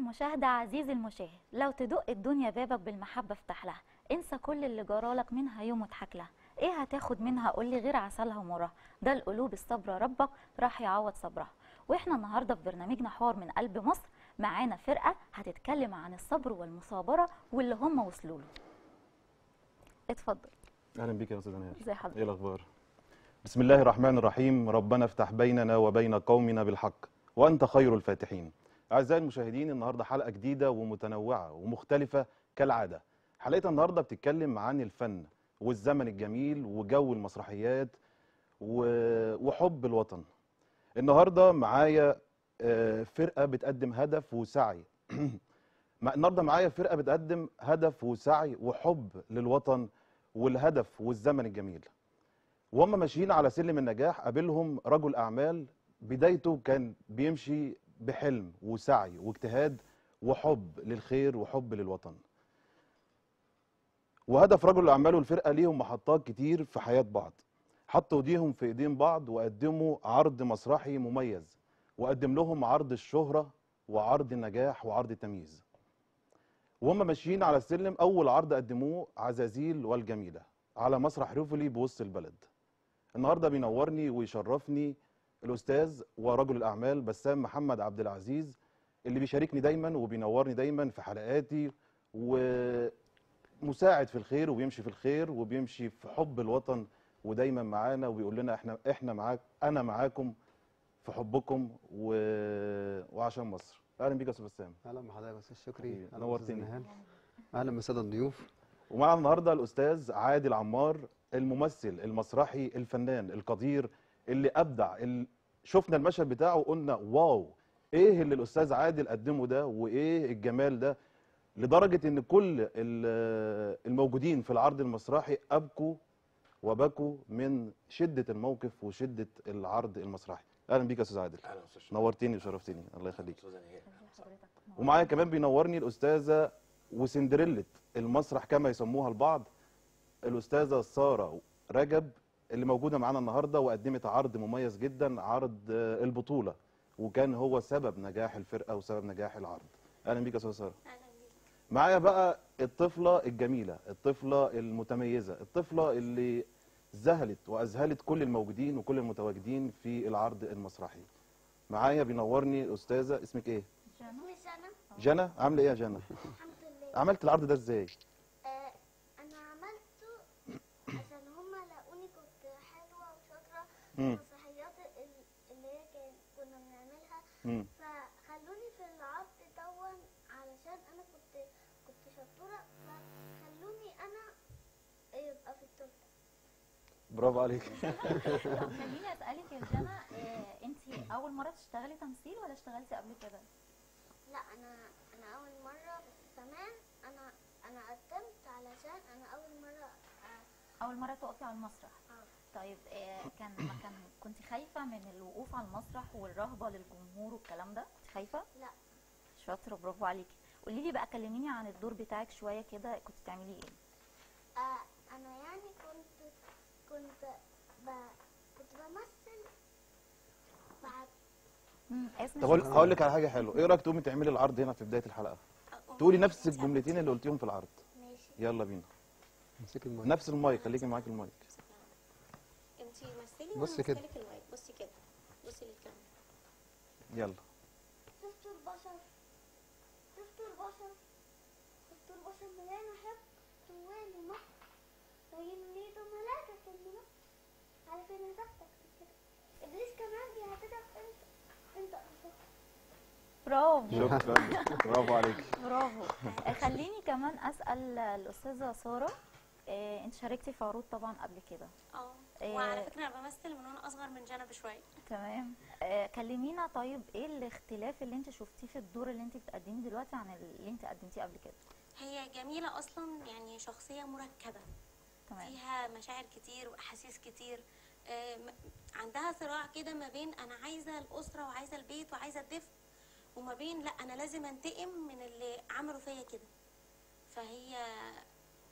المشاهدة عزيزي المشاهد لو تدق الدنيا بابك بالمحبة افتح لها انسى كل اللي جرالك منها يوم واضحك لها ايه هتاخد منها قولي غير عسلها ومرها ده القلوب الصبرة ربك راح يعوض صبرها واحنا النهاردة في برنامجنا حوار من قلب مصر معانا فرقة هتتكلم عن الصبر والمصابرة واللي هم وصلوا له اتفضل اهلا بيك يا استاذ نهاد ازي حضرتك ايه الاخبار بسم الله الرحمن الرحيم ربنا افتح بيننا وبين قومنا بالحق وانت خير الفاتحين اعزائي المشاهدين النهارده حلقه جديده ومتنوعه ومختلفه كالعاده حلقتنا النهارده بتتكلم عن الفن والزمن الجميل وجو المسرحيات و- وحب الوطن النهارده معايا آه، فرقه بتقدم هدف وسعي مع- النهارده معايا فرقه بتقدم هدف وسعي وحب للوطن والهدف والزمن الجميل وهم ماشيين على سلم النجاح قابلهم رجل اعمال بدايته كان بيمشي بحلم وسعي واجتهاد وحب للخير وحب للوطن وهدف رجل الاعمال والفرقه ليهم محطات كتير في حياه بعض حطوا ايديهم في ايدين بعض وقدموا عرض مسرحي مميز وقدم لهم عرض الشهره وعرض النجاح وعرض التمييز وهم ماشيين على السلم اول عرض قدموه عزازيل والجميله على مسرح ريفولي بوسط البلد النهارده بينورني ويشرفني الاستاذ ورجل الاعمال بسام محمد عبد العزيز اللي بيشاركني دايما وبينورني دايما في حلقاتي ومساعد في الخير وبيمشي في الخير وبيمشي في حب الوطن ودايما معانا وبيقول لنا احنا احنا معاك انا معاكم في حبكم و... وعشان مصر اهلا بيك يا استاذ بسام اهلا بحضرتك يا استاذ شكري حبيبي، اهلا نورتني. بأستاذ نهال اهلا بالساده الضيوف ومعنا النهارده الاستاذ عادل عمار الممثل المسرحي الفنان القدير اللي ابدع ال... شفنا المشهد بتاعه وقلنا واو ايه اللي الاستاذ عادل قدمه ده وايه الجمال ده لدرجه ان كل ال- الموجودين في العرض المسرحي ابكوا وبكوا من شده الموقف وشده العرض المسرحي اهلا بيك يا استاذ عادل اهلا استاذ شكري نورتني وشرفتني الله يخليك استاذه نهاد حضرتك ومعايا كمان بينورني الاستاذه وسندريلا المسرح كما يسموها البعض الاستاذه ساره رجب اللي موجوده معانا النهارده وقدمت عرض مميز جدا عرض آه، البطوله وكان هو سبب نجاح الفرقه وسبب نجاح العرض اهلا بيك يا استاذه ساره اهلا بيك معايا بقى الطفله الجميله الطفله المتميزه الطفله اللي ذهلت واذهلت كل الموجودين وكل المتواجدين في العرض المسرحي معايا بينورني الاستاذه اسمك ايه جانا مش انا جنى عامله ايه يا جنى الحمد لله عملت العرض ده ازاي آه انا عملته عشان هما لقوني كنت حلوه وشاطره في مم. المسرحيات ال- اللي هي كان كنا بنعملها مم. فخلوني في العرض دون علشان انا كنت كنت شطوره فخلوني انا يبقى في التورته برافو عليك طب خليني اسالك يا جانا آه انت اول مره تشتغلي تمثيل ولا اشتغلتي قبل كده لا انا انا اول مره بس كمان انا انا قدمت علشان انا اول مره آه، اول مره تقفي على المسرح آه. طيب آه كان ما كان كنت خايفه من الوقوف على المسرح والرهبه للجمهور والكلام ده كنت خايفه لا شاطره برافو عليكي قولي لي بقى كلميني عن الدور بتاعك شويه كده كنت بتعملي ايه آه انا يعني كنت كنت ب... كنت بمثل بعد امم اسم طب هقول- هقول لك على حاجه حلوه ايه رايك تقومي تعملي العرض هنا في بدايه الحلقه تقولي نفس الجملتين اللي قلتيهم في العرض ماشي يلا بينا امسك المايك نفس المايك خليكي معاك المايك انتي مثلي بصي وانا كده. مثلك المايك بصي كده بصي للكاميرا يلا شفتوا البشر شفتوا البشر شفتوا البشر مليانة حب طوال ومحر باين ايده ملاكة كلمة على فين هتاخدك كده ابليس كمان بيهددك انت انت أنت. برافو شكرا برافو عليك برافو آه، خليني كمان اسال الاستاذه ساره آه انت شاركتي في عروض طبعا قبل كده اه إيه. وعلى فكره انا بمثل من وانا اصغر من جنى بشويه تمام آه كلمينا طيب ايه الاختلاف اللي انت شفتيه في الدور اللي انت بتقدميه دلوقتي عن اللي انت قدمتيه قبل كده هي جميله اصلا يعني شخصيه مركبه تمام فيها مشاعر كتير واحاسيس كتير آه، م- عندها صراع كده ما بين انا عايزه الاسره وعايزه البيت وعايزه الدفء وما بين لا انا لازم انتقم من اللي عملوا فيا كده فهي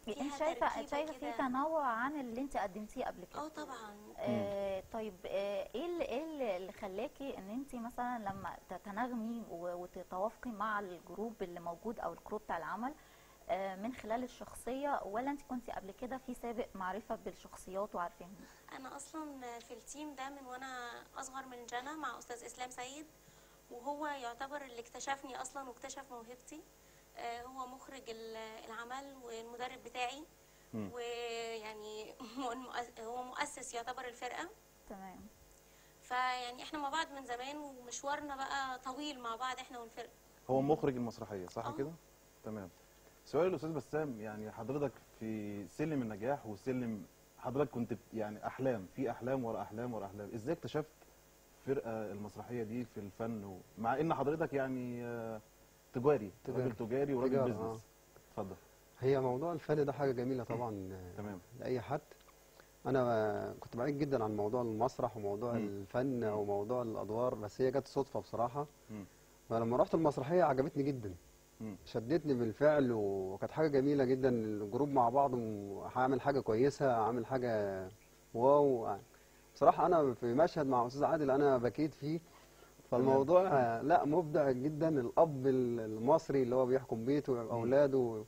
انت فيها شايفه تركيبة شايفه في كده. تنوع عن اللي انت قدمتيه قبل كده اه طبعا آه طيب آه ايه اللي ايه اللي- اللي خلاكي ان انت مثلا لما تتناغمي و- وتتوافقي مع الجروب اللي موجود او الكروب بتاع العمل آه من خلال الشخصيه ولا انت كنتي قبل كده في سابق معرفه بالشخصيات وعارفاهم انا اصلا في التيم ده من وانا اصغر من جنى مع استاذ اسلام سيد وهو يعتبر اللي اكتشفني اصلا واكتشف موهبتي آه، هو مخرج ال- العمل والمدرب بتاعي مم. ويعني هو المؤس- هو مؤسس يعتبر الفرقه تمام فيعني احنا مع بعض من زمان ومشوارنا بقى طويل مع بعض احنا والفرقه هو مخرج المسرحيه صح آه. كده تمام سؤال الاستاذ بسام يعني حضرتك في سلم النجاح وسلم حضرتك كنت بت- يعني احلام في احلام ورا احلام ورا احلام ازاي اكتشفت فرقه المسرحيه دي في الفن و... مع ان حضرتك يعني آه، تجاري تجاري. راجل تجاري وراجل تجارة، بيزنس آه. اتفضل هي موضوع الفن ده حاجة جميلة طبعا آه، تمام لأي حد أنا آه، كنت بعيد جدا عن موضوع المسرح وموضوع مم. الفن أو موضوع الأدوار بس هي جت صدفة بصراحة مم. فلما رحت المسرحية عجبتني جدا مم. شدتني بالفعل وكانت حاجة جميلة جدا الجروب مع بعض م- هعمل حاجة كويسة هعمل حاجة واو بصراحة أنا في مشهد مع أستاذ عادل أنا بكيت فيه فالموضوع آه، لا مبدع جدا الأب ال- المصري اللي هو بيحكم بيته وأولاده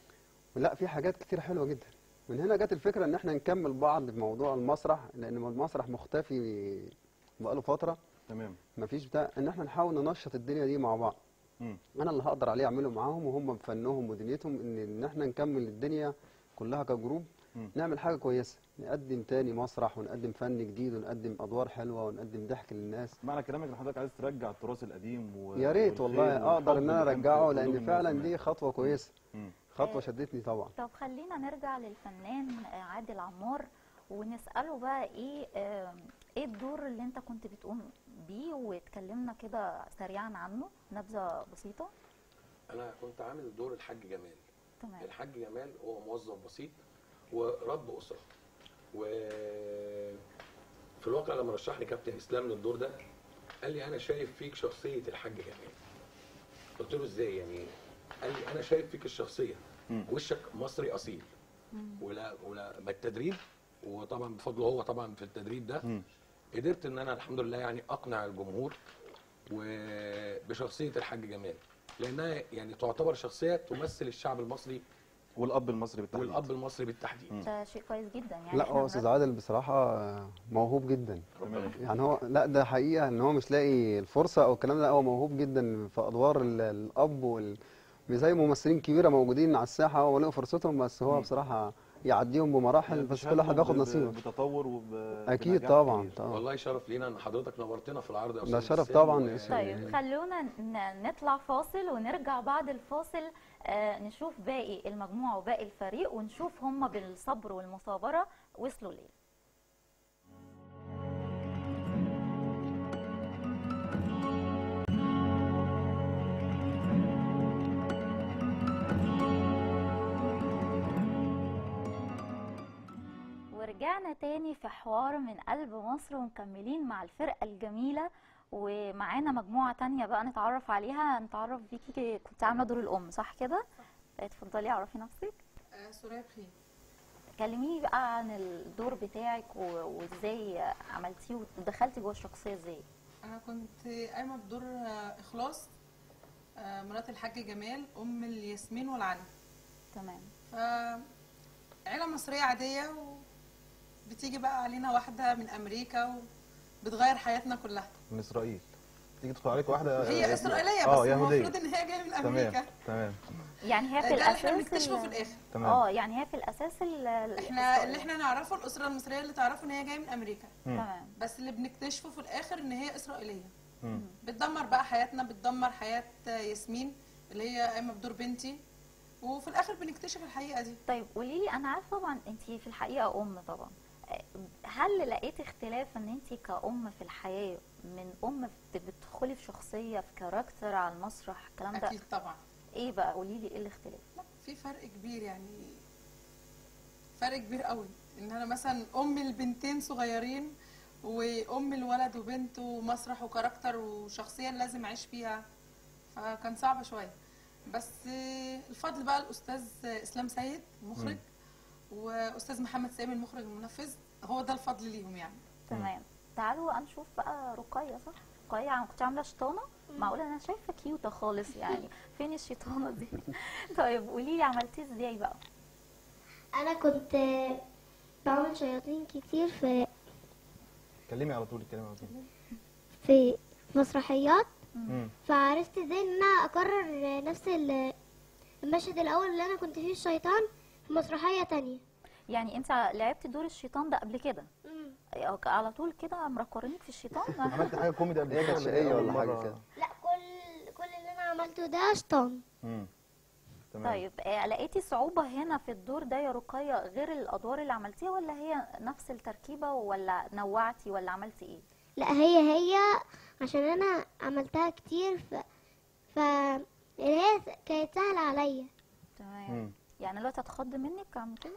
لا في حاجات كتير حلوة جدا من هنا جت الفكرة إن احنا نكمل بعض بموضوع المسرح لأن المسرح مختفي بقاله فترة تمام مفيش بتاع إن احنا نحاول ننشط الدنيا دي مع بعض مم. انا اللي هقدر عليه اعمله معاهم وهم بفنهم ودنيتهم ان ان احنا نكمل الدنيا كلها كجروب مم. نعمل حاجه كويسه نقدم تاني مسرح ونقدم فن جديد ونقدم ادوار حلوه ونقدم ضحك للناس معنى كلامك ان حضرتك عايز ترجع التراث القديم و... يا ريت والخير والله اقدر والحب ان انا اللي كان في ارجعه قلوب لان الناس فعلا زمان. دي خطوه كويسه مم. خطوه آه. شدتني طبعا طب خلينا نرجع للفنان آه، عادل عمار ونسأله بقى ايه آم، ايه الدور اللي انت كنت بتقوم بيه واتكلمنا كده سريعا عنه نبذة بسيطة انا كنت عامل دور الحاج جمال تمام الحاج جمال هو موظف بسيط ورب اسره و في الواقع لما رشحني كابتن اسلام للدور ده قال لي انا شايف فيك شخصيه الحاج جمال قلت له ازاي يعني قال لي انا شايف فيك الشخصيه مم. وشك مصري اصيل ولا ولا بالتدريب وطبعا بفضله هو طبعا في التدريب ده مم. قدرت ان انا الحمد لله يعني اقنع الجمهور وبشخصيه الحاج جمال لانها يعني تعتبر شخصيه تمثل الشعب المصري والاب المصري بالتحديد والاب المصري بالتحديد ده شيء كويس جدا يعني لا احنا هو استاذ عادل بصراحه موهوب جدا تمام يعني هو لا ده حقيقه ان هو مش لاقي الفرصه او الكلام ده هو موهوب جدا في ادوار ال- الاب وال زي ممثلين كبيره موجودين على الساحه هو لقوا فرصتهم بس هو مم. بصراحه يعديهم بمراحل بس كل واحد بياخد ب- نصيبه بتطور وب اكيد بنجاح طبعا كبير. طبعا والله شرف لينا ان حضرتك نورتنا في العرض يا ده استاذ شرف بسام، طبعاً و- يا أستاذ. طيب خلونا ن- نطلع فاصل ونرجع بعد الفاصل آه نشوف باقي المجموعة وباقي الفريق ونشوف هم بالصبر والمثابرة وصلوا ليه ورجعنا تاني في حوار من قلب مصر ومكملين مع الفرقة الجميلة ومعانا مجموعة تانية بقى نتعرف عليها نتعرف بيكي كنت عاملة دور الأم صح كده؟ اتفضلي عرفي نفسك آه، سوريا بخير كلميني بقى عن الدور بتاعك و- وازاي عملتيه ودخلتي جوه الشخصية ازاي؟ انا كنت قايمه بدور آه، اخلاص آه، مرات الحاج جمال ام الياسمين والعلي تمام ف عيله مصريه عاديه وبتيجي بقى علينا واحده من امريكا وبتغير حياتنا كلها من اسرائيل تيجي تدخل عليك واحده هي اسرائيليه اه بس يهوديه المفروض ان هي جايه من امريكا تمام تمام يعني هي ده في اللي احنا الأساس بنكتشفه في ال- الاخر تمام اه يعني هي في الأساس ال- ال- احنا اللي احنا نعرفه الاسره المصريه اللي تعرفه ان هي جايه من امريكا مم. تمام بس اللي بنكتشفه في الاخر ان هي اسرائيليه مم. بتدمر بقى حياتنا بتدمر حياه ياسمين اللي هي قايمه بدور بنتي وفي الاخر بنكتشف الحقيقه دي طيب قولي لي انا عارفه طبعا انت في الحقيقه ام طبعا هل لقيتي اختلاف ان انت كأم في الحياه من ام بت- بتدخلي في شخصيه في كاركتر على المسرح الكلام ده اكيد طبعا ايه بقى قولي لي ايه الاختلاف لا في فرق كبير يعني فرق كبير قوي ان انا مثلا ام البنتين صغيرين وام الولد وبنته ومسرح وكاركتر وشخصيه لازم اعيش فيها فكان صعب شويه بس الفضل بقى الاستاذ اسلام سيد المخرج واستاذ محمد سامي المخرج المنفذ هو ده الفضل ليهم يعني تمام تعالوا بقى نشوف بقى رقية صح رقية عم- كنت عاملة شيطانة معقولة انا شايفة كيوتة خالص يعني فين الشيطانة دي طيب قولي لي عملتيه ازاي بقى انا كنت بعمل شياطين كتير في كلمي على طول اتكلمي على طول في مسرحيات مم. فعرفت ازاي ان انا اكرر نفس ال- المشهد الاول اللي انا كنت فيه الشيطان في مسرحية تانية يعني انت لعبتي دور الشيطان ده قبل كده على طول كده مركرينك في الشيطان عملت حاجه كوميدي قبل هي كده كانت ولا إيه شقية أول ولا حاجة مرة؟ كده؟ لا كل كل اللي انا عملته ده شيطان مم. تمام طيب آه، لقيتي صعوبة هنا في الدور ده يا رقية غير الأدوار اللي عملتيها ولا هي نفس التركيبة ولا نوعتي ولا عملتي ايه؟ لا هي هي عشان انا عملتها كتير ف ف هي كانت سهلة عليا تمام مم. يعني لا تتخض منك عم كده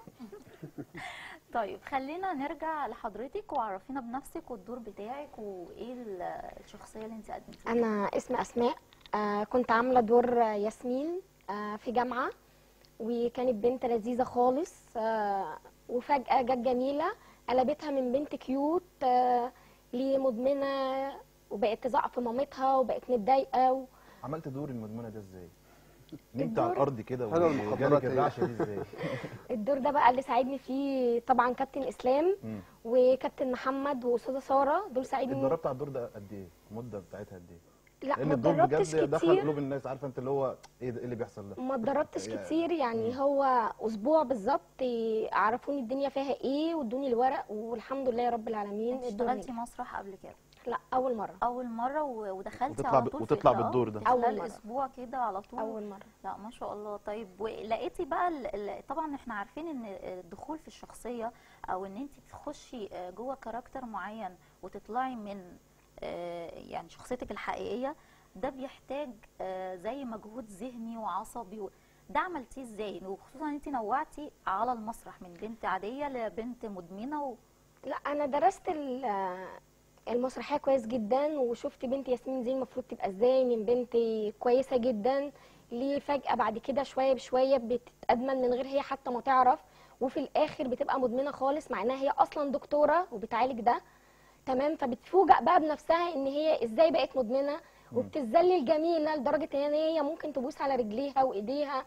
طيب خلينا نرجع لحضرتك وعرفينا بنفسك والدور بتاعك وايه ال- الشخصية اللي انت قدمتيها انا اسمي اسماء آه كنت عامله دور ياسمين آه في جامعه وكانت بنت لذيذه خالص آه وفجاه جت جميله قلبتها من بنت كيوت آه لمدمنه وبقت تزعق في مامتها وبقت متضايقه و... عملت دور المدمنه ده ازاي؟ نمت الدور- على الارض كده حلوة وجالك المخدرات هي. الرعشه دي ازاي؟ الدور ده بقى اللي ساعدني فيه طبعا كابتن اسلام مم. وكابتن محمد واستاذه ساره دول ساعدني اتدربت على الدور ده قد ايه؟ المده بتاعتها قد ايه؟ لا لان ما الدور اتدربتش بجد دخل كتير قلوب الناس عارفه انت اللي هو ايه ده ايه اللي بيحصل ده؟ ما اتدربتش يعني- كتير يعني هو اسبوع بالظبط عرفوني الدنيا فيها ايه وادوني الورق والحمد لله يا رب العالمين انت الدور اشتغلتي نجح. مسرح قبل كده لا اول مره اول مرة و- ودخلتي وتطلع على ب- طول وتطلع في بالدور ده. في أول خلال مرة. اسبوع كده على طول اول مره لا ما شاء الله طيب ولقيتي بقى ال- ال- طبعا احنا عارفين ان الدخول في الشخصيه او ان انت تخشي آه، جوه كاركتر معين وتطلعي من آه، يعني شخصيتك الحقيقيه ده بيحتاج آه، زي مجهود ذهني وعصبي و- ده عملتيه ازاي وخصوصا ان انت نوعتي على المسرح من بنت عاديه لبنت مدمنه و... لا انا درست ال- المسرحيه كويس جدا وشفت بنت ياسمين زي المفروض تبقى ازاي من بنت كويسه جدا ليه فجاه بعد كده شويه بشويه بتتادمن من غير هي حتى ما تعرف وفي الاخر بتبقى مدمنه خالص مع انها هي اصلا دكتوره وبتعالج ده تمام فبتفوجئ بقى بنفسها ان هي ازاي بقت مدمنه وبتذلل جميله لدرجه ان هي ممكن تبوس على رجليها وايديها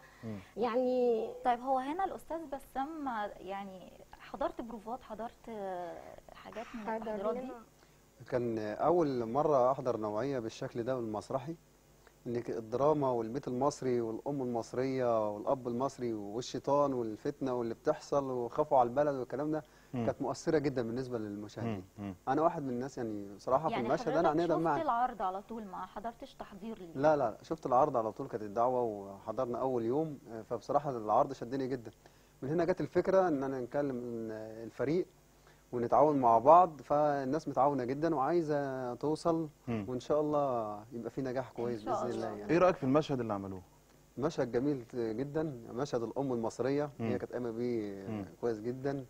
يعني طيب هو هنا الاستاذ بسام يعني حضرت بروفات حضرت آه، حاجات من حضر التحضيرات دي لنا كان أول مرة أحضر نوعية بالشكل ده المسرحي إن الدراما والبيت المصري والأم المصرية والأب المصري والشيطان والفتنة واللي بتحصل وخافوا على البلد والكلام ده مم. كانت مؤثرة جدا بالنسبة للمشاهدين مم. مم. أنا واحد من الناس يعني بصراحة في يعني المشهد حضرتك أنا عينيا شفت دمعت العرض على طول ما حضرتش تحضير ليه لا لا شفت العرض على طول كانت الدعوة وحضرنا أول يوم آه، فبصراحة العرض شدني جدا من هنا جت الفكرة إن أنا نكلم ال- الفريق ونتعاون مع بعض فالناس متعاونة جدا وعايزة توصل مم. وإن شاء الله يبقى في نجاح كويس شاء بإذن الله. الله يعني ايه رايك في المشهد اللي عملوه؟ مشهد جميل جدا مشهد الأم المصرية مم. هي كانت قايمة بيه مم. كويس جدا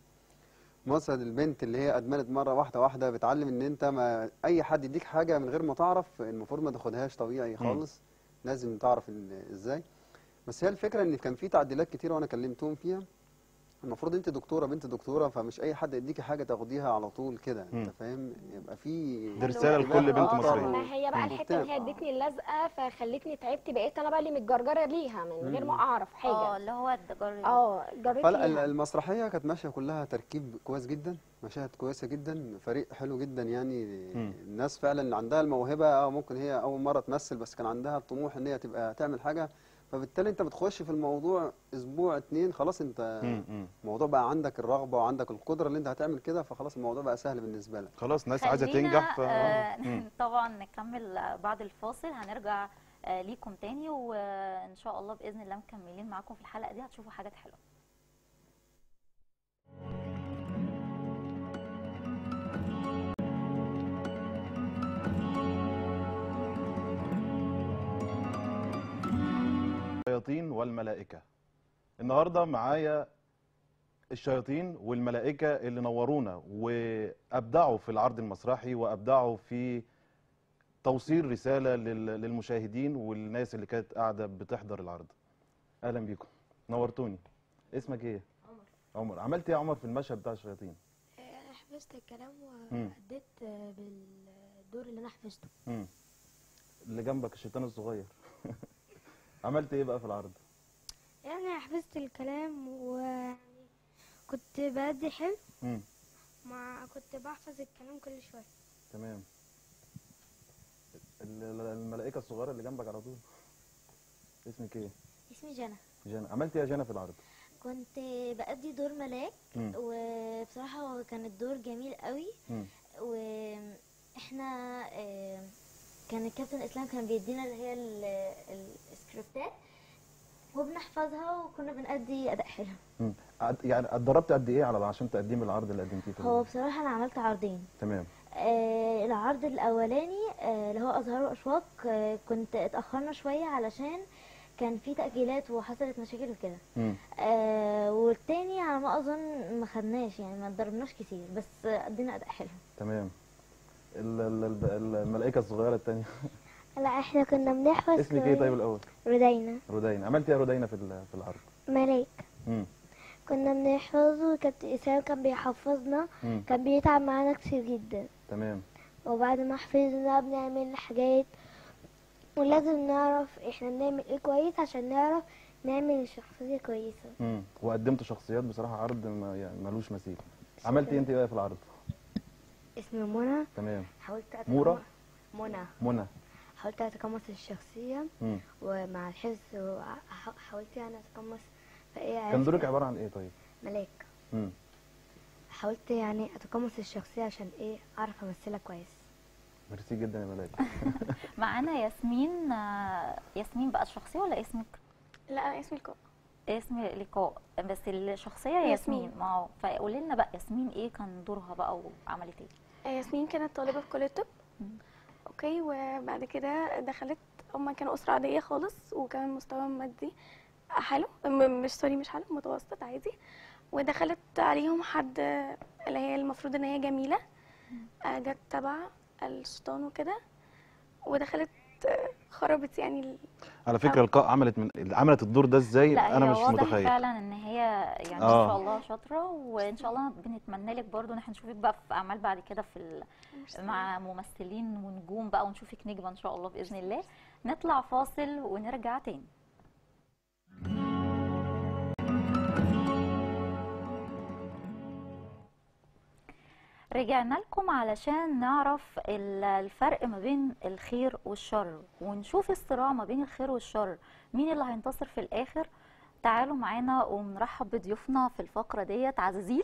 مشهد البنت اللي هي أدمنت مرة واحدة واحدة بتعلم إن أنت ما أي حد يديك حاجة من غير ما تعرف المفروض ما تاخدهاش طبيعي خالص لازم تعرف ال- إزاي بس هي الفكرة إن كان في تعديلات كتير وأنا كلمتهم فيها المفروض انت دكتوره بنت دكتوره فمش اي حد يديكي حاجه تاخديها على طول كده مم. انت فاهم يبقى في دي رسالة لكل بنت آه، مصرية. ما هي بقى مم. الحته ان هي ادتني اللزقه فخلتني تعبت بقيت انا بقى اللي متجرجره ليها من غير ما اعرف اه حاجه اللي هو الدجار اه جريت فلا ال- ليها المسرحيه كانت ماشيه كلها تركيب كويس جدا مشاهد كويسه جدا فريق حلو جدا يعني مم. الناس فعلا عندها الموهبه اه ممكن هي اول مره تمثل بس كان عندها الطموح ان هي تبقى تعمل حاجه فبالتالي انت بتخش في الموضوع اسبوع اتنين خلاص انت مم. مم. الموضوع بقى عندك الرغبه وعندك القدره اللي انت هتعمل كده فخلاص الموضوع بقى سهل بالنسبه لك خلاص ناس عايزه خلينا، تنجح ف آه، مم. طبعا نكمل بعد الفاصل هنرجع آه، ليكم تاني وان شاء الله باذن الله مكملين معاكم في الحلقه دي هتشوفوا حاجات حلوه الشياطين والملائكة النهاردة معايا الشياطين والملائكة اللي نورونا وأبدعوا في العرض المسرحي وأبدعوا في توصيل رسالة لل- للمشاهدين والناس اللي كانت قاعدة بتحضر العرض أهلا بيكم نورتوني اسمك ايه؟ عمر عمر عملت ايه يا عمر في المشهد بتاع الشياطين انا حفظت الكلام مم. وأديت بالدور اللي انا حفظته مم. اللي جنبك الشيطان الصغير عملت ايه بقى في العرض يعني حفظت الكلام وكنت بأدي حلو مم. مع كنت بحفظ الكلام كل شوية تمام ال- ال- الملائكه الصغيره اللي جنبك على طول اسمك ايه اسمي جنى جانا عملت ايه يا جانا في العرض كنت بأدي دور ملاك مم. وبصراحة هو كان الدور جميل قوي مم. واحنا آه، كان الكابتن اسلام كان بيدينا اللي هي ال- السكريبتات وبنحفظها وكنا بنأدي أداء حلو مم. قعد- يعني اتدربت قد ايه على عشان تقدمي العرض اللي قدمتيه في هو ال- بصراحة أنا عملت عرضين تمام آه، العرض الأولاني آه، اللي هو أزهار وأشواق آه، كنت اتأخرنا شوية علشان كان في تأجيلات وحصلت مشاكل وكده مم. آه والتاني على ما اظن ما خدناش يعني ما اتدربناش كتير بس ادينا اداء حلو تمام ال- ال- ال- الملائكه الصغيره الثانيه لا احنا كنا بنحفظ اسمك ايه طيب الاول ردينا رودين عملت ايه يا رودينا في ال- في العرض ملاك مم. كنا بنحفظه وكابتن اسلام كان بيحفظنا مم. كان بيتعب معانا كتير جدا تمام وبعد ما حفظنا بنعمل حاجات ولازم نعرف احنا بنعمل ايه كويس عشان نعرف نعمل الشخصية كويسة مم. وقدمت شخصيات بصراحه عرض ما يعني ملوش مثيل عملت ايه انت بقى في العرض اسمي منى تمام حاولت أتقمص- مورا منى منى حاولت أتقمص الشخصية مم. ومع الحفظ وح- حاولت يعني أتقمص فإيه كان عرفت- دورك عباره عن ايه طيب ملاك مم. حاولت يعني أتقمص الشخصية عشان إيه أعرف أمثلها كويس ميرسي جدا يا ملاك معانا ياسمين آه، ياسمين بقى الشخصيه ولا اسمك لا انا اسمي لقاء اسم لقاء بس الشخصيه ياسمين. ياسمين ما هو فقولي لنا بقى ياسمين ايه كان دورها بقى وعملت ايه ياسمين كانت طالبة في كلية الطب اوكي وبعد كده دخلت هما كانوا أسرة عادية خالص وكان مستوى مادي حلو م- مش سوري مش حلو متوسط عادي ودخلت عليهم حد اللي هي المفروض ان هي جميلة آه، جت تبع الشيطان وكده ودخلت آه، خربت يعني ال- على فكره لقاء عملت من عملت الدور ده ازاي لا انا هي مش واضح متخيل فعلا ان هي يعني آه. ما شاء الله شاطره وان شاء الله بنتمنى لك برضو ان احنا نشوفك بقى في اعمال بعد كده في ال... مع ممثلين ونجوم بقى ونشوفك نجمه ان شاء الله باذن الله نطلع فاصل ونرجع تاني رجعنا لكم علشان نعرف ال- الفرق ما بين الخير والشر ونشوف الصراع ما بين الخير والشر مين اللي هينتصر في الاخر تعالوا معانا ونرحب بضيوفنا في الفقره ديت عزازيل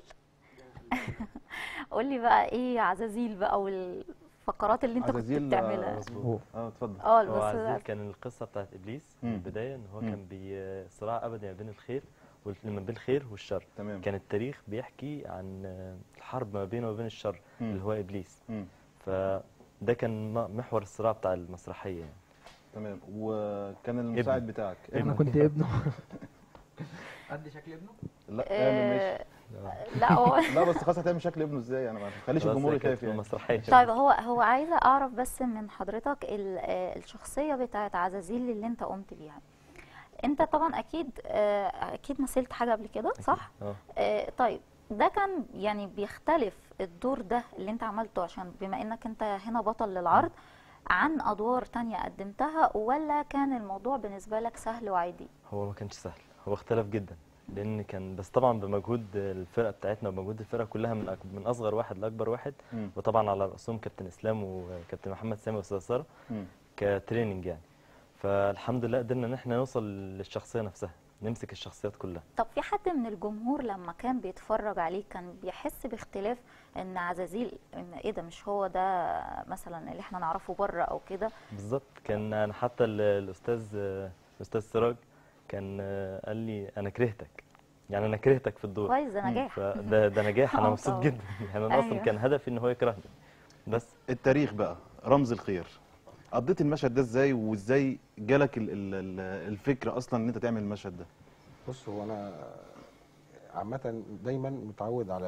قولي بقى ايه عزازيل بقى والفقرات اللي انت كنت عزازيل بتعملها مظبوط. اه اتفضل اه هو بس عزيز كان القصه بتاعت ابليس في مم. البدايه ان هو مم. كان بي صراع ابدي ما بين الخير وال- ما بين الخير والشر تمام كان التاريخ بيحكي عن آه، الحرب ما بينه وبين الشر مم. اللي هو ابليس مم. فده كان م- محور الصراع بتاع المسرحيه يعني تمام وكان المساعد بتاعك انا ابنك. كنت ابنه قد شكل ابنه لا اعمل ماشي لا هو لا بس خلاص هتعمل شكل ابنه ازاي انا ما خليش خلاص الجمهور هي كانت يخاف يعني مسرحيه طيب هو هو عايزه اعرف بس من حضرتك ال- آه، الشخصيه بتاعت عزازيل اللي انت قمت بيها انت طبعا اكيد آه، اكيد مثلت حاجه قبل كده صح اه آه، طيب ده كان يعني بيختلف الدور ده اللي انت عملته عشان بما انك انت هنا بطل للعرض عن ادوار تانية قدمتها ولا كان الموضوع بالنسبه لك سهل وعادي هو ما كانش سهل هو اختلف جدا لان كان بس طبعا بمجهود الفرقه بتاعتنا ومجهود الفرقه كلها من أك- من اصغر واحد لاكبر واحد مم. وطبعا على راسهم كابتن اسلام وكابتن محمد سامي واستاذ ساره مم. كتريننج يعني فالحمد لله قدرنا ان احنا نوصل للشخصيه نفسها نمسك الشخصيات كلها طب في حد من الجمهور لما كان بيتفرج عليه كان بيحس باختلاف ان عزازيل ان ايه ده مش هو ده مثلا اللي احنا نعرفه بره او كده بالظبط كان أنا حتى ال- الاستاذ الاستاذ سراج كان قال لي انا كرهتك يعني انا كرهتك في الدور كويس ده نجاح فده ده نجاح انا آه مبسوط طبعاً. جدا يعني انا اصلا أيوة. كان هدفي ان هو يكرهني بس التاريخ بقى رمز الخير قضيت المشهد ده ازاي وازاي جالك ال- ال- ال- الفكره اصلا ان انت تعمل المشهد ده بص هو انا عامه دايما متعود على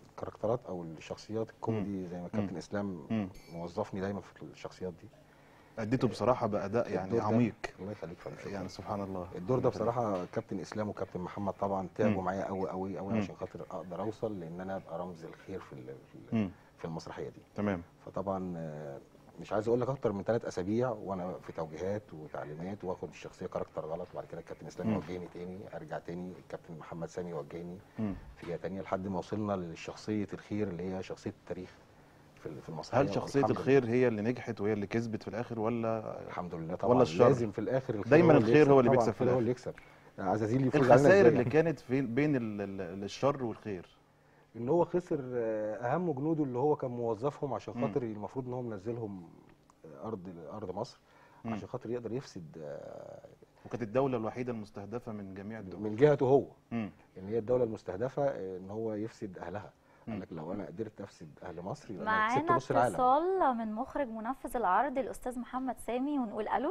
الكاركترات او الشخصيات الكوميدي زي ما كابتن اسلام مم. موظفني دايما في الشخصيات دي اديته بصراحه باداء يعني الدور ده- عميق الله يخليك فندم شكراً. يعني سبحان الله الدور ده بصراحه كابتن اسلام وكابتن محمد طبعا تعبوا مم. معايا قوي قوي قوي مم. عشان خاطر اقدر اوصل لان انا ابقى رمز الخير في ال- في ال- مم. في المسرحيه دي تمام فطبعا آه، مش عايز اقول لك اكتر من ثلاث اسابيع وانا في توجيهات وتعليمات واخد الشخصيه كاركتر غلط وبعد كده الكابتن اسلام مم. يوجهني تاني ارجع تاني الكابتن محمد سامي يوجهني مم. في جهه تانيه لحد ما وصلنا لشخصيه الخير اللي هي شخصيه التاريخ في ال- في المسرحيه هل شخصيه والحمد الخير هي اللي نجحت وهي اللي كسبت في الاخر ولا الحمد لله طبعا ولا الشر لازم في الاخر الخير دايما هو اللي الخير يكسب. هو اللي طبعاً بيكسب في الخير هو الاخر اللي يكسب عزازيل يفوز علينا الخسائر إزاي اللي يعني؟ كانت في بين ال- ال- الشر والخير ان هو خسر آه، اهم جنوده اللي هو كان موظفهم عشان مم. خاطر المفروض ان هو منزلهم آه، ارض ارض مصر مم. عشان خاطر يقدر يفسد آه، وكانت الدوله الوحيده المستهدفه من جميع الدول من جهته هو مم. ان هي الدوله المستهدفه آه، ان هو يفسد اهلها مم. قال لك لو انا قدرت افسد اهل مصر يبقى انا كسبت معانا نص العالم اتصال من مخرج منفذ العرض الاستاذ محمد سامي ونقول الو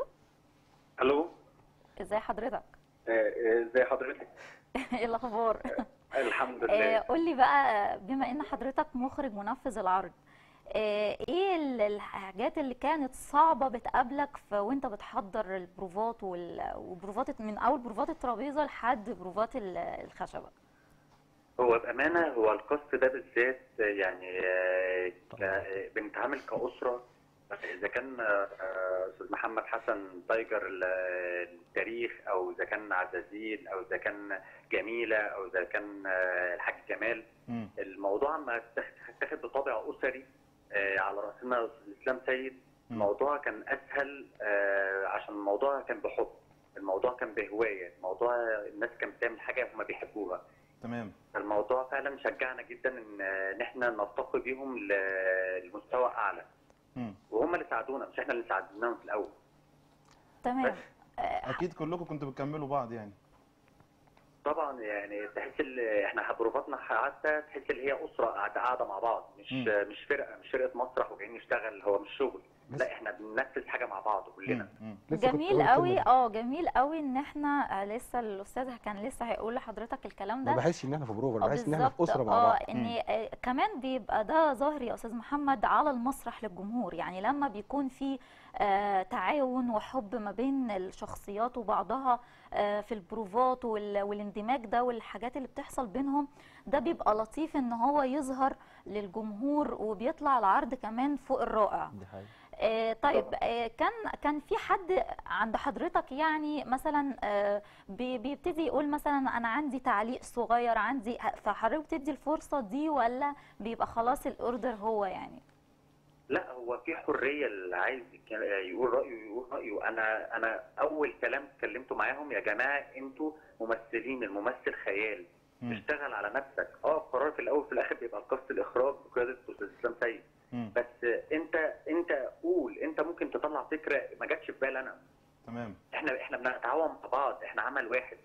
الو ازي حضرتك آه، آه، ازي حضرتك ايه الاخبار الحمد آه، لله قول لي بقى بما ان حضرتك مخرج منفذ العرض آه، ايه ال- الحاجات اللي كانت صعبة بتقابلك في وانت بتحضر البروفات وال- وبروفات من اول بروفات الترابيزة لحد بروفات ال- الخشبة هو بامانه هو القصد ده بالذات يعني آه، ك- بنتعامل كاسره اذا كان آه، استاذ محمد حسن تايجر ال- التاريخ او اذا كان عزازيل او اذا كان جميله او اذا كان آه، الحاج جمال مم. الموضوع ما اتاخد بطابع اسري آه، على راسنا استاذ اسلام سيد الموضوع كان اسهل آه، عشان الموضوع كان بحب الموضوع كان بهوايه الموضوع الناس كانت بتعمل حاجه هم بيحبوها تمام الموضوع فعلا شجعنا جدا ان ان احنا نرتقي بيهم ل- لمستوى اعلى مم. وهم اللي ساعدونا مش احنا اللي ساعدناهم في الاول تمام اكيد كلكم كنتوا بتكملوا بعض يعني طبعا يعني تحس ال- احنا بروفاتنا حتى تحس ان هي اسره قاعده قاعده مع بعض مش مم. مش فرقه مش فرقه مسرح وجايين نشتغل هو مش شغل لا احنا بننفذ حاجه مع بعض كلنا جميل قوي اه جميل قوي ان احنا آه، لسه الاستاذ كان لسه هيقول لحضرتك الكلام ده ما بحسش ان احنا في بروفر آه، بحس ان احنا في بالظبط، اسره مع اه بعض ان آه، كمان بيبقى ده ظاهر يا استاذ محمد على المسرح للجمهور يعني لما بيكون في آه، تعاون وحب ما بين الشخصيات وبعضها آه، في البروفات وال- والاندماج ده والحاجات اللي بتحصل بينهم ده بيبقى لطيف ان هو يظهر للجمهور وبيطلع العرض كمان فوق الرائع دي حقيقة آه، طيب آه، كان كان في حد عند حضرتك يعني مثلا آه، بي- بيبتدي يقول مثلا انا عندي تعليق صغير عندي فحضرتك بتدي الفرصه دي ولا بيبقى خلاص الاوردر هو يعني لا هو في حريه اللي عايز يك- يقول رايه يقول رايه انا انا اول كلام اتكلمته معاهم يا جماعه انتوا ممثلين الممثل خيال اشتغل على نفسك اه القرار في الاول في الاخر بيبقى القصد الاخراج بقياده استاذ اسلام سيد مم. بس انت انت قول انت ممكن تطلع فكره ما جاتش في بالي انا تمام احنا احنا بنتعاون مع بعض احنا عمل واحد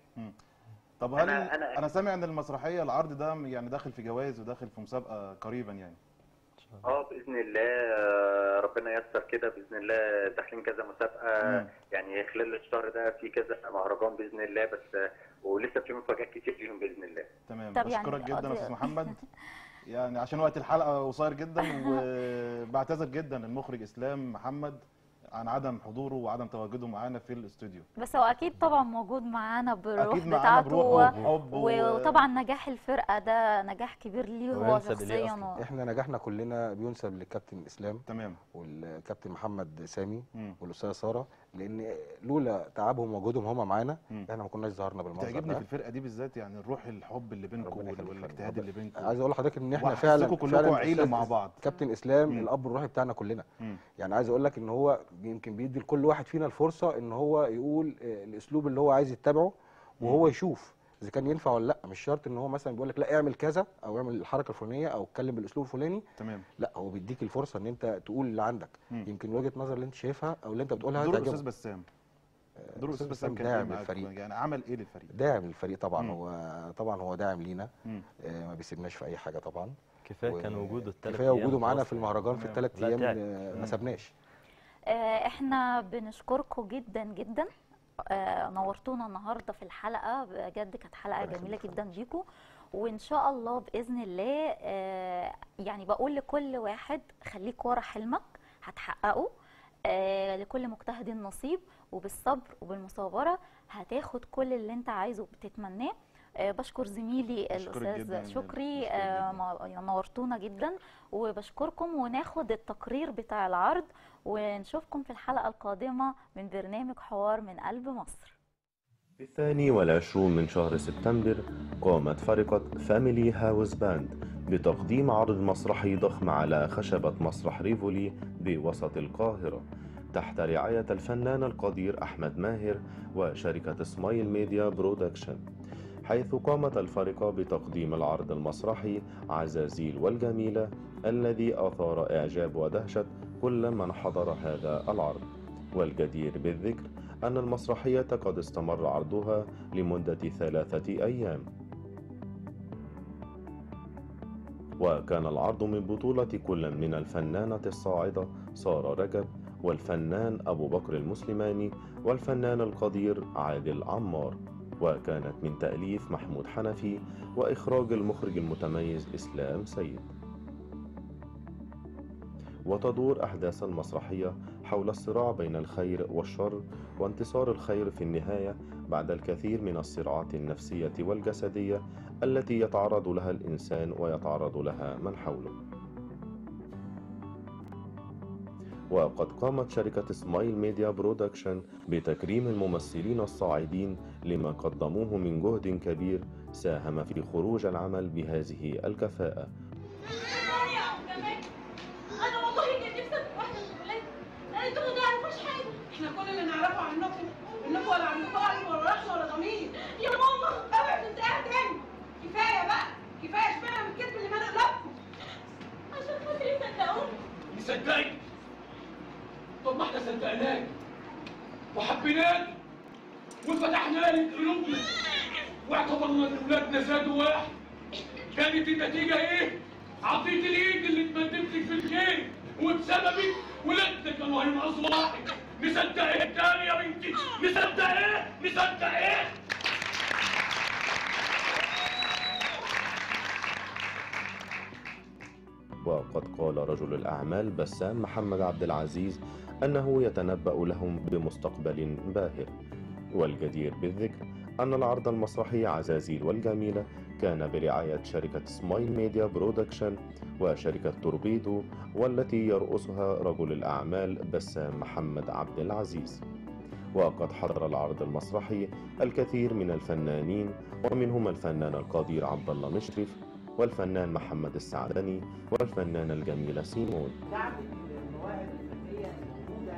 طب هل أنا- انا, أنا- أنا سامع ان المسرحيه العرض ده يعني داخل في جوائز وداخل في مسابقه قريبا يعني اه باذن الله آه، ربنا ييسر كده باذن الله داخلين كذا مسابقه مم. يعني خلال الشهر ده في كذا مهرجان باذن الله بس آه، ولسه في مفاجات كتير ليهم باذن الله تمام طب يعني بشكرك جدا قضي- يا استاذ محمد يعني عشان وقت الحلقه قصير جدا وبعتذر جدا للمخرج اسلام محمد عن عدم حضوره وعدم تواجده معانا في الاستوديو بس هو اكيد طبعا موجود معانا بالروح أكيد معانا بتاعته بروح و- وبحب و- وطبعا نجاح الفرقه ده نجاح كبير ليه هو شخصيا و- احنا نجاحنا كلنا بينسب للكابتن اسلام تمام والكابتن محمد سامي مم. والاستاذه ساره لان لولا تعبهم ووجودهم هم معانا مم. احنا ما كناش ظهرنا بالمنظر تعجبني ده في الفرقه دي بالذات يعني الروح الحب اللي بينكم ربنا يخليك والاجتهاد اللي بينكم عايز اقول لحضرتك ان احنا وأحسكوا فعلا كلكم فعلا عيله أستاذ مع بعض كابتن اسلام مم. الاب الروحي بتاعنا كلنا مم. يعني عايز اقول لك ان هو يمكن بيدي لكل واحد فينا الفرصه ان هو يقول آه، الاسلوب اللي هو عايز يتبعه وهو يشوف اذا كان ينفع ولا لا مش شرط ان هو مثلا بيقول لك لا اعمل كذا او اعمل الحركه الفلانيه او اتكلم بالاسلوب الفلاني تمام لا هو بيديك الفرصه ان انت تقول اللي عندك مم. يمكن وجهه نظر اللي انت شايفها او اللي انت بتقولها دور هتعجبه. الاستاذ بسام دور أستاذ الاستاذ بسام كان داعم ايه معاك؟ للفريق. يعني عمل ايه للفريق داعم للفريق طبعا مم. هو طبعا هو داعم لينا مم. آه، ما بيسيبناش في اي حاجه طبعا كفايه كان وجوده الثلاث كفايه وجوده معانا في المهرجان في تمام. الثلاث لا ايام تعب. آه، ما مم. سابناش آه، احنا بنشكركم جدا جدا آه، نورتونا النهارده في الحلقه بجد كانت حلقه ربنا جميله يخليك جدا بيكم وان شاء الله باذن الله آه، يعني بقول لكل واحد خليك ورا حلمك هتحققه آه لكل مجتهد نصيب وبالصبر وبالمثابره هتاخد كل اللي انت عايزه وبتتمناه آه بشكر زميلي بشكرك جداً الاستاذ يا شكري بشكرك آه ما- نورتونا جدا وبشكركم وناخد التقرير بتاع العرض ونشوفكم في الحلقه القادمه من برنامج حوار من قلب مصر في الثاني والعشرون من شهر سبتمبر قامت فرقة فاميلي هاوس باند بتقديم عرض مسرحي ضخم على خشبة مسرح ريفولي بوسط القاهرة تحت رعاية الفنان القدير أحمد ماهر وشركة سمايل ميديا برودكشن حيث قامت الفرقة بتقديم العرض المسرحي عزازيل والجميلة الذي أثار إعجاب ودهشة كل من حضر هذا العرض والجدير بالذكر أن المسرحية قد استمر عرضها لمدة ثلاثة أيام وكان العرض من بطولة كل من الفنانة الصاعدة سارة رجب والفنان أبو بكر المسلماني والفنان القدير عادل عمار وكانت من تأليف محمود حنفي وإخراج المخرج المتميز إسلام سيد وتدور أحداث المسرحية حول الصراع بين الخير والشر وانتصار الخير في النهاية بعد الكثير من الصراعات النفسية والجسدية التي يتعرض لها الإنسان ويتعرض لها من حوله. وقد قامت شركة سمايل ميديا برودكشن بتكريم الممثلين الصاعدين لما قدموه من جهد كبير ساهم في خروج العمل بهذه الكفاءة انا والله كان نفسي ابقى واحده من الولاد انتوا ما تعرفوش حاجه احنا كل اللي نعرفه عنكم انكم ولا عندكم قلب ولا رحمه ولا ضمير يا ماما اوعي تنتهي تاني كفايه بقى كفايه شبعنا من الكذب اللي مالق قلبكم عشان خاطري صدقوني نصدقك طب ما احنا صدقناك وحبيناك وفتحنا لك قلوبنا واعتبرنا ان ولادنا زادوا واحد كانت النتيجه ايه؟ عطيت الايد اللي اتمدت لك في الخير وبسببك ولادنا كانوا هينقصوا واحد مصدق ايه تاني يا بنتي؟ مصدق ايه؟ مصدق ايه؟ وقد قال رجل الأعمال بسام محمد عبد العزيز أنه يتنبأ لهم بمستقبل باهر والجدير بالذكر أن العرض المسرحي عزازيل والجميلة كان برعاية شركة سمايل ميديا برودكشن وشركة توربيدو والتي يرأسها رجل الأعمال بسام محمد عبد العزيز وقد حضر العرض المسرحي الكثير من الفنانين ومنهم الفنان القدير عبد الله مشرف والفنان محمد السعدني والفنانة الجميلة سيمون دعم المواهب الفنيه الموجوده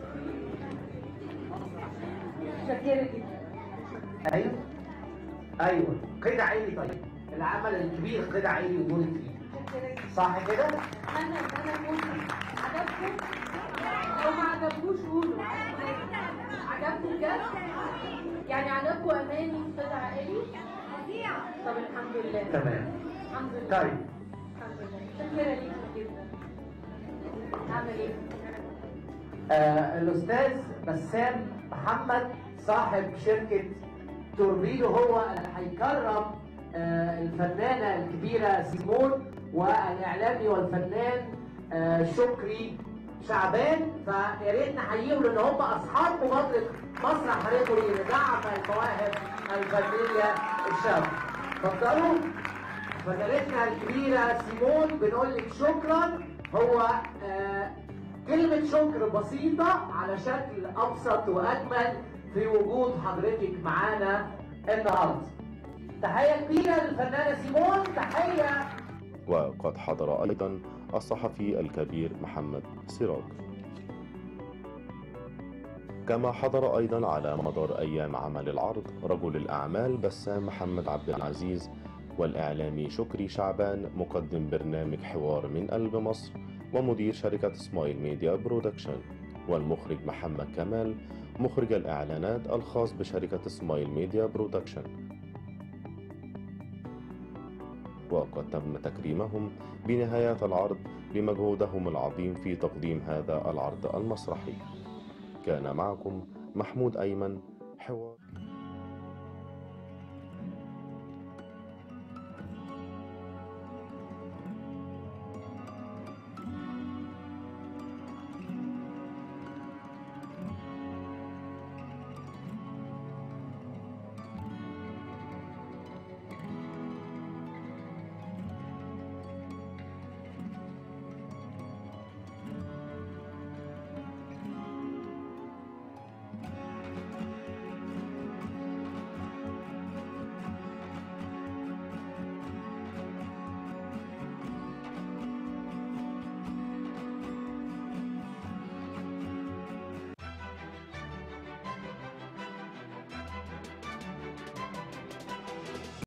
شكرا جدا ايوه ايوه قطع عيني طيب العمل الكبير قطع عيني ودور فيه صح كده؟ انا انا ممكن عجبكم لو ما عجبكوش قولوا عجبكم بجد يعني عجبكم اماني في قطع عائلي طب الحمد لله تمام الحمد لله طيب الحمد لله شكرا ليكم جدا اعمل ايه آه الاستاذ بسام محمد صاحب شركه توربيدو هو اللي هيكرم آه الفنانه الكبيره سيمون والاعلامي والفنان آه شكري شعبان فيا ريت نحييهم لان هم اصحاب مبادره مسرح ريبولي لدعم المواهب الفنيه الشابه. اتفضلوا فنانتنا الكبيره سيمون بنقول لك شكرا هو آه كلمة شكر بسيطة على شكل أبسط وأجمل في وجود حضرتك معانا النهاردة. تحية كبيرة للفنانة سيمون، تحية وقد حضر أيضا الصحفي الكبير محمد سراج كما حضر أيضا على مدار أيام عمل العرض رجل الأعمال بسام محمد عبد العزيز والإعلامي شكري شعبان مقدم برنامج حوار من قلب مصر ومدير شركة سمايل ميديا برودكشن والمخرج محمد كمال مخرج الإعلانات الخاص بشركة سمايل ميديا برودكشن وقد تم تكريمهم بنهاية العرض لمجهودهم العظيم في تقديم هذا العرض المسرحي كان معكم محمود أيمن حوار